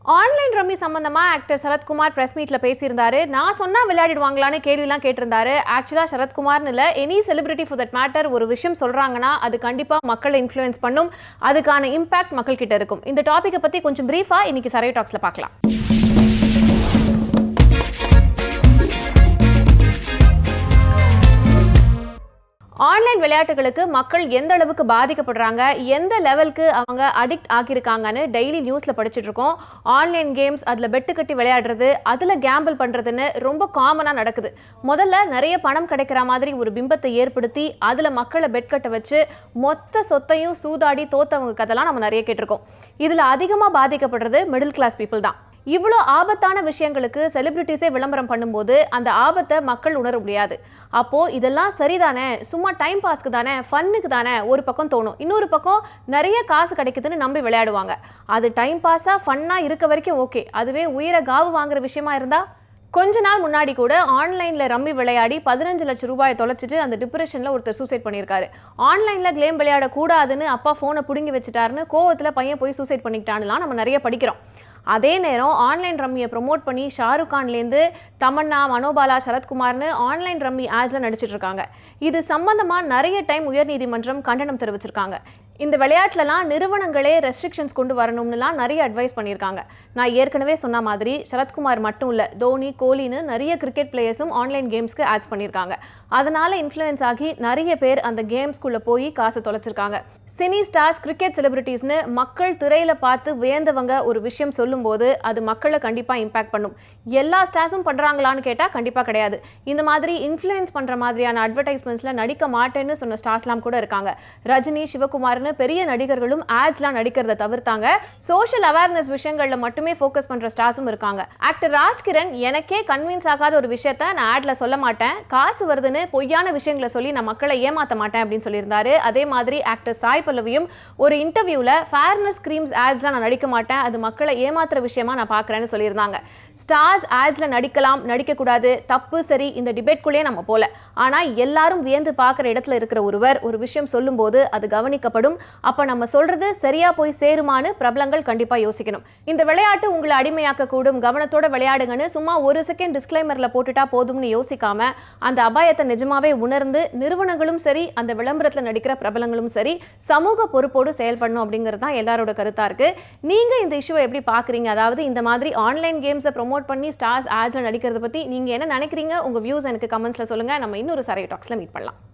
online rummy சம்பந்தமா actor Sarathkumar press மீட்ல பேசியிருந்தாரு நான் சொன்னா விளையாடிடுவாங்களான்னு கேள்விலாம் கேட்டிருந்தாரு ஆக்சுவலா சரத்குமார்னு இல்ல any celebrity for that matter ஒரு விஷயம் சொல்றாங்கன்னா அது கண்டிப்பா மக்களை இன்ஃப்ளூயன்ஸ் பண்ணும் அதுக்கான இம்பாக்ட் மக்கள் கிட்ட இருக்கும் இந்த டாபிக்கை பத்தி கொஞ்சம் பிரீஃபா இன்னைக்கு சரைய டாக்ஸ்ல பார்க்கலாம் ஆன்லைன் விளையாட்டுகளுக்கு மக்கள் எந்த அளவுக்கு பாதிக்கப்படுறாங்க எந்த லெவலுக்கு அவங்க அடிக்ட் ஆகியிருக்காங்கன்னு டெய்லி நியூஸில் படிச்சுட்டு இருக்கோம் ஆன்லைன் கேம்ஸ் அதில் பெட்டு கட்டி விளையாடுறது அதில் கேம்பிள் பண்ணுறதுன்னு ரொம்ப காமனாக நடக்குது முதல்ல நிறைய பணம் கிடைக்கிற மாதிரி ஒரு பிம்பத்தை ஏற்படுத்தி அதில் மக்களை பெட் கட்ட வச்சு மொத்த சொத்தையும் சூதாடி தோத்தவங்க கதெல்லாம் நம்ம நிறைய கேட்டிருக்கோம் இதில் அதிகமாக பாதிக்கப்படுறது மிடில் கிளாஸ் பீப்புள் தான் இவ்வளோ ஆபத்தான விஷயங்களுக்கு செலிபிரிட்டிஸே விளம்பரம் பண்ணும்போது அந்த ஆபத்தை மக்கள் உணர முடியாது அப்போது இதெல்லாம் சரிதானே சும்மா டைம் பாஸ்க்கு தானே ஃபன்னுக்கு தானே ஒரு பக்கம் தோணும் இன்னொரு பக்கம் நிறைய காசு கிடைக்குதுன்னு நம்பி விளையாடுவாங்க அது டைம் பாஸாக ஃபன்னாக இருக்க வரைக்கும் ஓகே அதுவே உயிரை காவு வாங்குற விஷயமா இருந்தால் கொஞ்ச நாள் முன்னாடி கூட ஆன்லைனில் ரம்மி விளையாடி பதினஞ்சு லட்சம் ரூபாயை தொலைச்சிட்டு அந்த டிப்ரெஷனில் ஒருத்தர் சூசைட் பண்ணியிருக்காரு ஆன்லைனில் கேம் விளையாடக்கூடாதுன்னு அப்பா ஃபோனை பிடுங்கி வச்சுட்டாருன்னு கோவத்தில் பையன் போய் சூசைட் பண்ணிக்கிட்டான்லாம் நம்ம நிறைய படிக்கிறோம் அதே நேரம் ஆன்லைன் ரம்மியை ப்ரொமோட் பண்ணி ஷாருக் கான்லேருந்து தமன்னா மனோபாலா சரத்குமார்னு ஆன்லைன் ரம்மி ஆட்ஸில் நடிச்சிட்டு இருக்காங்க இது சம்பந்தமாக நிறைய டைம் உயர்நீதிமன்றம் கண்டனம் தெரிவிச்சிருக்காங்க இந்த விளையாட்டுலலாம் நிறுவனங்களே ரெஸ்ட்ரிக்ஷன்ஸ் கொண்டு வரணும்னுலாம் நிறைய அட்வைஸ் பண்ணியிருக்காங்க நான் ஏற்கனவே சொன்ன மாதிரி சரத்குமார் மட்டும் இல்லை தோனி கோலின்னு நிறைய கிரிக்கெட் பிளேயர்ஸும் ஆன்லைன் கேம்ஸ்க்கு ஆட்ஸ் பண்ணியிருக்காங்க அதனால இன்ஃப்ளூயன்ஸ் ஆகி நிறைய பேர் அந்த கேம்ஸ்குள்ளே போய் காசை தொலைச்சிருக்காங்க சினி ஸ்டார்ஸ் கிரிக்கெட் செலிபிரிட்டிஸ்னு மக்கள் திரையில பார்த்து வியந்தவங்க ஒரு விஷயம் சொல்லும்போது அது மக்களை கண்டிப்பாக இம்பாக்ட் பண்ணும் எல்லா ஸ்டார்ஸும் பண்ணுறாங்களான்னு கேட்டால் கண்டிப்பாக கிடையாது இந்த மாதிரி இன்ஃப்ளூயன்ஸ் பண்ணுற மாதிரியான அட்வர்டைஸ்மெண்ட்ஸில் நடிக்க மாட்டேன்னு சொன்ன ஸ்டார்ஸ்லாம் கூட இருக்காங்க ரஜினி சிவகுமார்னு பெரிய நடிகர்களும் ஆட்ஸ்லாம் நடிக்கிறத தவிர்த்தாங்க சோஷியல் அவேர்னஸ் விஷயங்களில் மட்டுமே ஃபோக்கஸ் பண்ணுற ஸ்டார்ஸும் இருக்காங்க ஆக்டர் ராஜ்கிரண் எனக்கே கன்வின்ஸ் ஆகாத ஒரு விஷயத்த நான் ஆட்ல சொல்ல மாட்டேன் காசு வருதுன்னு பொய்யான விஷயங்களை சொல்லி நான் மக்களை ஏமாற்ற மாட்டேன் அப்படின்னு சொல்லியிருந்தாரு அதே மாதிரி ஆக்டர் சாய் பல்லவியும் ஒரு இன்டர்வியூவில் ஃபேர்னஸ் கிரீம்ஸ் ஆட்ஸ்லாம் நான் நடிக்க மாட்டேன் அது மக்களை ஏமாத்துற விஷயமா நான் பார்க்குறேன்னு சொல்லியிருந்தாங்க ஸ்டார்ஸ் ஆட்ஸில் நடிக்கலாம் நடிக்கக்கூடாது தப்பு சரி இந்த டிபேட்குள்ளேயே நம்ம போல ஆனால் எல்லாரும் வியந்து பார்க்குற இடத்துல இருக்கிற ஒருவர் ஒரு விஷயம் சொல்லும்போது அது கவனிக்கப்படும் அப்போ நம்ம சொல்றது சரியா போய் சேருமான்னு பிரபலங்கள் கண்டிப்பாக யோசிக்கணும் இந்த விளையாட்டு உங்களை அடிமையாக்க கூடும் கவனத்தோட விளையாடுங்கன்னு சும்மா ஒரு செகண்ட் டிஸ்க்ளைமரில் போட்டுட்டா போதும்னு யோசிக்காம அந்த அபாயத்தை நிஜமாவே உணர்ந்து நிறுவனங்களும் சரி அந்த விளம்பரத்தில் நடிக்கிற பிரபலங்களும் சரி சமூக பொறுப்போடு செயல்படணும் அப்படிங்கிறது தான் எல்லாரோட கருத்தாக இருக்கு நீங்க இந்த இஷ்யூவை எப்படி பார்க்குறீங்க அதாவது இந்த மாதிரி ஆன்லைன் கேம்ஸை ப்ரோமோட் பண்ணி ஸ்டார்ஸ் ஆட்ஸில் நடிக்கிறத பற்றி நீங்கள் என்ன நினைக்கிறீங்க உங்கள் வியூஸ் எனக்கு கமெண்ட்ஸில் சொல்லுங்கள் நம்ம இன்னொரு சரைய டாக்ஸில் மீட் பண்ணலாம்